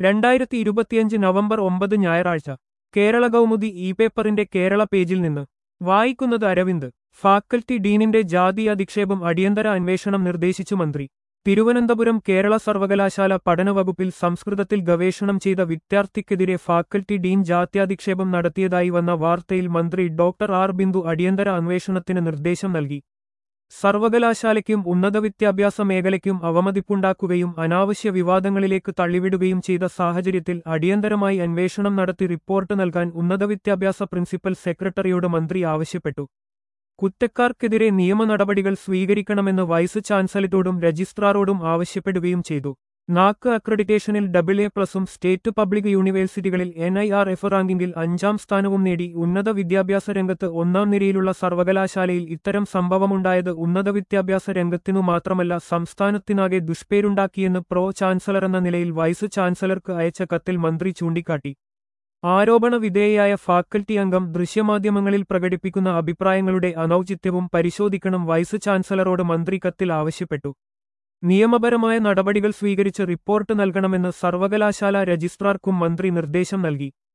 രണ്ടായിരത്തി ഇരുപത്തിയഞ്ച് നവംബർ ഒമ്പത് ഞായറാഴ്ച കേരള കൗമുദി ഇ പേപ്പറിന്റെ കേരള പേജിൽ നിന്ന് വായിക്കുന്നത് അരവിന്ദ് ഫാക്കൽറ്റി ഡീനിന്റെ ജാതി അധിക്ഷേപം അടിയന്തര അന്വേഷണം നിർദ്ദേശിച്ചു മന്ത്രി തിരുവനന്തപുരം കേരള സർവകലാശാല പഠനവകുപ്പിൽ സംസ്കൃതത്തിൽ ഗവേഷണം ചെയ്ത വിദ്യാർത്ഥിക്കെതിരെ ഫാക്കൽറ്റി ഡീൻ ജാത്യാധിക്ഷേപം നടത്തിയതായി വന്ന വാർത്തയിൽ മന്ത്രി ഡോക്ടർ ആർ ബിന്ദു അടിയന്തര അന്വേഷണത്തിന് നിർദ്ദേശം നൽകി സർവകലാശാലയ്ക്കും ഉന്നത വിദ്യാഭ്യാസ മേഖലയ്ക്കും അവമതിപ്പുണ്ടാക്കുകയും അനാവശ്യ വിവാദങ്ങളിലേക്ക് തള്ളിവിടുകയും ചെയ്ത സാഹചര്യത്തിൽ അടിയന്തരമായി അന്വേഷണം നടത്തി റിപ്പോർട്ട് നൽകാൻ ഉന്നത വിദ്യാഭ്യാസ പ്രിൻസിപ്പൽ സെക്രട്ടറിയോട് മന്ത്രി ആവശ്യപ്പെട്ടു കുറ്റക്കാർക്കെതിരെ നിയമ നടപടികൾ സ്വീകരിക്കണമെന്ന് വൈസ് ചാൻസലറോടും രജിസ്ട്രാറോടും ആവശ്യപ്പെടുകയും ചെയ്തു നാക്ക് അക്രഡിറ്റേഷനിൽ ഡബിൾ എ പ്ലസും സ്റ്റേറ്റ് പബ്ലിക് യൂണിവേഴ്സിറ്റികളിൽ എൻ ഐ ആർ എഫ് റാങ്കിങ്ങിൽ അഞ്ചാം സ്ഥാനവും നേടി ഉന്നത വിദ്യാഭ്യാസ രംഗത്ത് ഒന്നാം നിരയിലുള്ള സർവകലാശാലയിൽ ഇത്തരം സംഭവമുണ്ടായത് ഉന്നത വിദ്യാഭ്യാസ രംഗത്തിനു മാത്രമല്ല സംസ്ഥാനത്തിനാകെ ദുഷ്പേരുണ്ടാക്കിയെന്ന് പ്രോ ചാൻസലർ എന്ന നിലയിൽ വൈസ് ചാൻസലർക്ക് അയച്ച കത്തിൽ മന്ത്രി ചൂണ്ടിക്കാട്ടി ആരോപണ വിധേയയായ ഫാക്കൽറ്റി അംഗം ദൃശ്യമാധ്യമങ്ങളിൽ പ്രകടിപ്പിക്കുന്ന അഭിപ്രായങ്ങളുടെ അനൌചിത്യവും പരിശോധിക്കണം വൈസ് ചാൻസലറോട് മന്ത്രി കത്തിൽ ആവശ്യപ്പെട്ടു നിയമപരമായ നടപടികൾ സ്വീകരിച്ച് റിപ്പോർട്ട് നൽകണമെന്ന് സർവകലാശാല രജിസ്ട്രാർക്കും മന്ത്രി നിർദ്ദേശം നൽകി